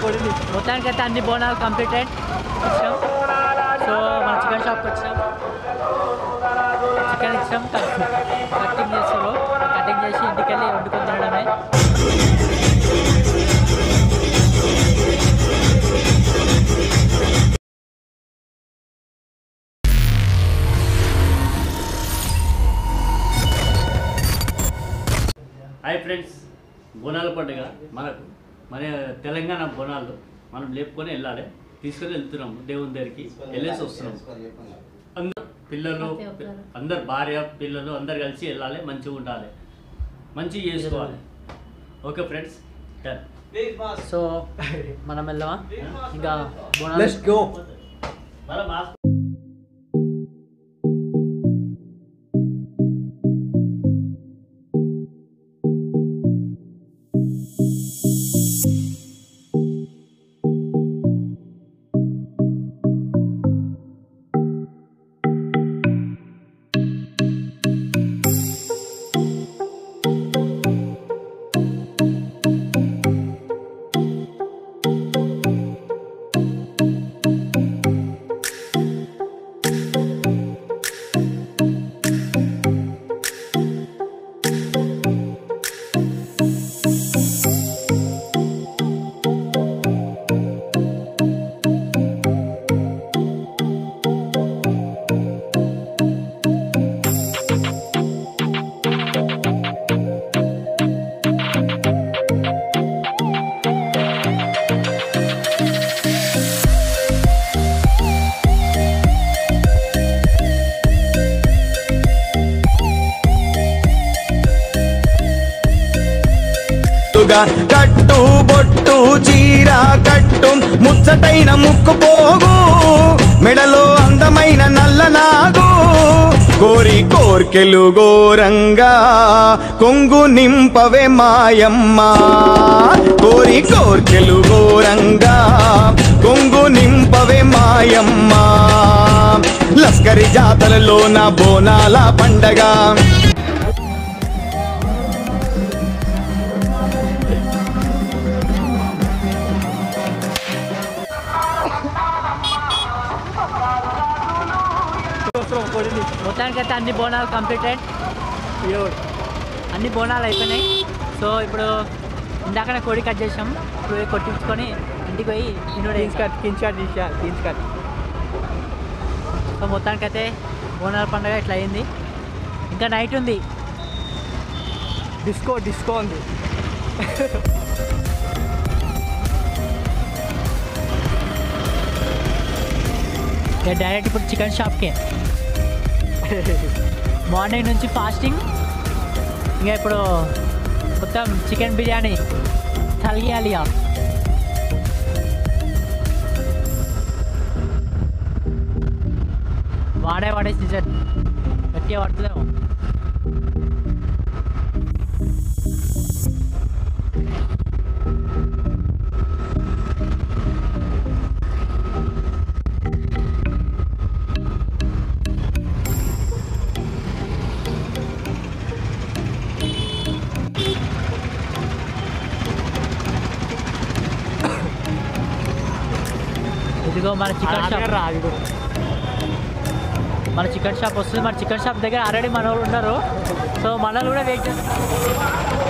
మొత్తానికి అయితే అన్ని బోనాలు కంప్లీటెడ్ ఇచ్చాం సో మన చికెన్ షాప్కి వచ్చాం చికెన్ ఇచ్చాం కటింగ్ చేస్తారు కటింగ్ చేసి ఇంటికి వెళ్ళి వండుకొని తినడమే హాయ్ ఫ్రెండ్స్ బోనాల పండుగ మనకు మన తెలంగాణ బోనాలు మనం లేపుకొని వెళ్ళాలి తీసుకొని వెళ్తున్నాము దేవుని దగ్గరికి వెళ్ళేసి వస్తున్నాము అందరు పిల్లలు ప్రతి ఒక్కరు. అందరు భార్య పిల్లలు అందరు కలిసి వెళ్ళాలి మంచిగా ఉండాలి మంచిగా చేసుకోవాలి ఓకే ఫ్రెండ్స్ డన్ సో మనం వెళ్దామా ఇంకా లెట్స్ గో మళ్ళీ మాస్క్ గా కట్టు బొట్టు చీర కట్టు ముచ్చటైన ముక్కు పోగు మెడలో అందమైన నల్ల నాగు కోరి కోర్కెలు గోరంగా కొంగు నింపవే మాయమ్మ కోరి కోర్కెలు గోరంగా కొంగు నింపవే మాయమ్మ లస్కరి జాతరలో నా బోనాల పండగ మొత్తానికి అయితే అన్ని బోనాలు కంప్లీటెడ్ అన్ని బోనాలు అయిపోయినాయి సో ఇప్పుడు ఇందాకనే కోడి కట్ చేసాం ఇప్పుడు పోయి కొట్టించుకొని ఇంటికి పోయి తినుడే సో మొత్తానికి అయితే బోనాల పండుగ ఇట్లా అయింది ఇంకా నైట్ ఉంది డిస్కో డిస్కో ఉంది ఇక డైరెక్ట్ ఇప్పుడు చికెన్ షాప్కే మార్నింగ్ నుంచి ఫాస్టింగ్ ఇంకా ఇప్పుడు మొత్తం చికెన్ బిర్యానీ తలియాలి ఇక. వాడే వాడే సీజన్ గట్టిగా పడుతుందేమో ఇదిగో మన చికెన్ షాప్ రాదు మన చికెన్ షాప్ వస్తుంది మన చికెన్ షాప్ దగ్గర ఆల్రెడీ మన వాళ్ళు ఉన్నారు సో మనల్ని కూడా వెయిట్ చేస్తారు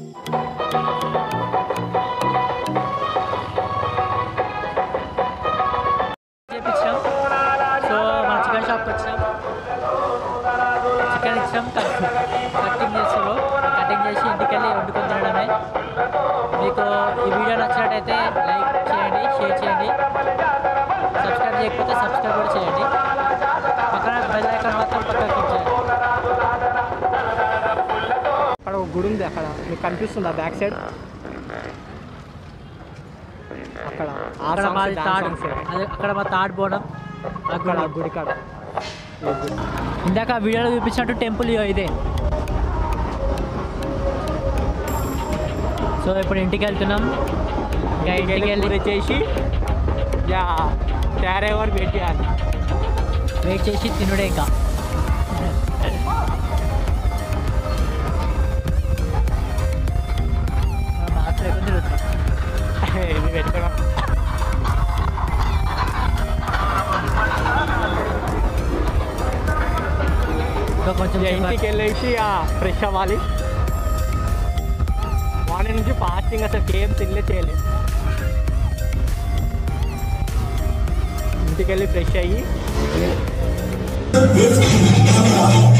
చేపించాం సో మన చికెన్ షాప్కి వచ్చాం చికెన్ ఇచ్చాం కటింగ్ చేస్తారు కటింగ్ చేసి ఇంటికి వెళ్ళి వండుకొని తినడమే మీకు ఈ వీడియో నచ్చినట్టయితే లైక్ చేయండి షేర్ చేయండి సబ్స్క్రైబ్ చేయకపోతే సబ్స్క్రైబ్ కూడా చేయండి పక్కన బెల్ ఐకాన్ మాత్రం పక్కన క్లిక్ చేయండి అక్కడ ఒక గుడి ఉంది అక్కడ మీకు కనిపిస్తుందా బ్యాక్ సైడ్ అక్కడ ఆ అక్కడ songs, మాది dance తాడ్ songs. అదే అక్కడ మా తాడ్ బోనం అక్కడ ఆ గుడి కాడ ఇందాక ఆ వీడియోలో చూపించినట్టు టెంపుల్ ఇదే సో ఇప్పుడు ఇంటికి వెళ్తున్నాం ఇంకా ఇంటికి వెళ్ళి చేసి యా తయారయ్యేవారు వెయిట్ చేయాలి వెయిట్ చేసి తినుడే ఇంకా మాస్టర్ ఎక్కువ తిరుగుతాం ఇది పెట్టుకోవడం కొంచెం ఇక సేపు ఇంటికి వెళ్ళేసి ఫ్రెష్ అవ్వాలి మార్నింగ్ నుంచి ఫాస్టింగ్ అసలు ఏం తినలే చేయలేదు ఇంటికి వెళ్ళి ఫ్రెష్ అయ్యి